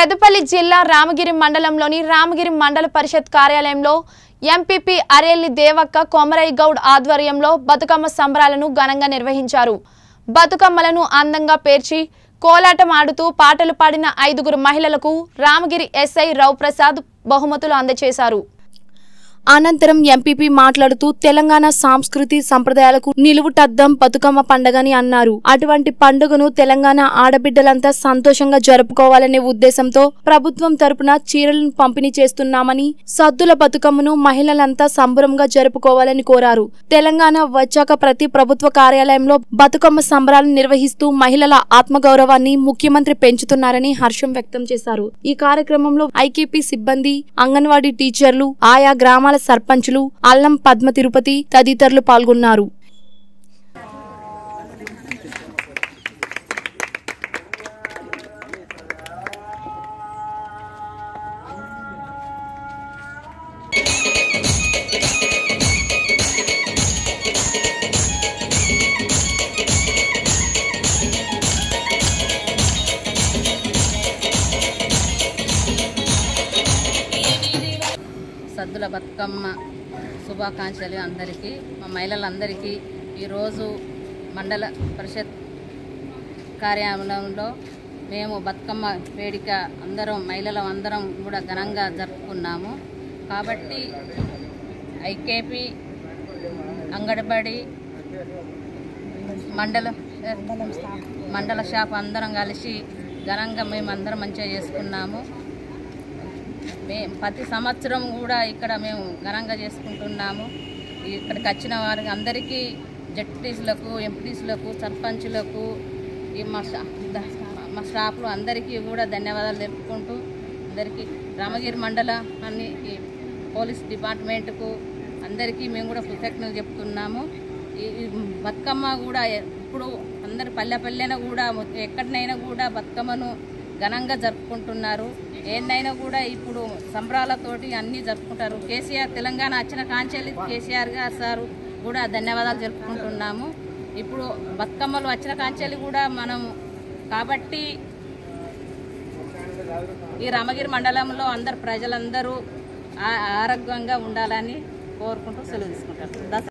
పెద్దపల్లి జిల్లా రామగిరి మండలంలోని రామగిరి మండల పరిషత్ కార్యాలయంలో ఎంపీపీ అరేల్లి దేవక్క కొమరయ్య గౌడ్ ఆధ్వర్యంలో బతుకమ్మ సంబరాలను ఘనంగా నిర్వహించారు బతుకమ్మలను అందంగా పేర్చి కోలాటం ఆడుతూ పాటలు పాడిన ఐదుగురు మహిళలకు రామగిరి ఎస్ఐ రావు ప్రసాద్ బహుమతులు అందజేశారు అనంతరం ఎంపీపీ మాట్లాడుతూ తెలంగాణ సంస్కృతి సంప్రదాయాలకు నిలువుటద్దం బతుకమ్మ పండగని అన్నారు అటువంటి పండుగను తెలంగాణ ఆడబిడ్డలంతా సంతోషంగా జరుపుకోవాలనే ఉద్దేశంతో ప్రభుత్వం తరపున చీరలను పంపిణీ చేస్తున్నామని సద్దుల బతుకమ్మను మహిళలంతా సంబరంగా జరుపుకోవాలని కోరారు తెలంగాణ వచ్చాక ప్రతి ప్రభుత్వ కార్యాలయంలో బతుకమ్మ సంబరాలు నిర్వహిస్తూ మహిళల ఆత్మగౌరవాన్ని ముఖ్యమంత్రి పెంచుతున్నారని హర్షం వ్యక్తం చేశారు ఈ కార్యక్రమంలో ఐకేపీ సిబ్బంది అంగన్వాడీ టీచర్లు ఆయా గ్రామాల సర్పంచులు అల్లం పద్మ తిరుపతి తదితరులు పాల్గొన్నారు సద్దుల బతుకమ్మ శుభాకాంక్షలు అందరికీ మా మహిళలందరికీ ఈరోజు మండల పరిషత్ కార్యాలయంలో మేము బతుకమ్మ వేడుక అందరం మహిళలం అందరం కూడా ఘనంగా జరుపుకున్నాము కాబట్టి ఐకేపీ అంగడిబడి మండల మండల షాప్ అందరం కలిసి ఘనంగా మేము అందరం మంచిగా చేసుకున్నాము మే ప్రతి సంవత్సరం కూడా ఇక్కడ మేము ఘనంగా చేసుకుంటున్నాము ఇక్కడికి వచ్చిన వారికి అందరికీ జడ్పీటీసులకు ఎంపీటీసులకు సర్పంచులకు ఈ మా స్టా- ద- మా స్టాఫ్లు అందరికీ కూడా ధన్యవాదాలు తెలుపుకుంటూ అందరికీ రామగిరి మండల అన్ని ఈ పోలీస్ డిపార్ట్మెంట్కు అందరికీ మేము కూడా కృతజ్ఞతలు చెప్తున్నాము ఈ ఈ బతుకమ్మ కూడా ఇప్పుడు అందరు పల్లె పల్లెన కూడా ఎక్కడినైనా కూడా బతుకమ్మను ఘనంగా జరుపుకుంటున్నారు ఏందైనా కూడా ఇప్పుడు సంబరాలతోటి అన్నీ జరుపుకుంటారు కేసీఆర్ తెలంగాణ వచ్చిన కాంచెల్లి కేసీఆర్ గారు సారు కూడా ధన్యవాదాలు జరుపుకుంటున్నాము ఇప్పుడు బతుకమ్మలు వచ్చిన కాంచెల్లి కూడా మనం కాబట్టి ఈ రామగిరి మండలంలో అందరు ప్రజలందరూ ఆ- ఆరోగ్యంగా ఉండాలని కోరుకుంటూ సెలవు తీసుకుంటారు దసరా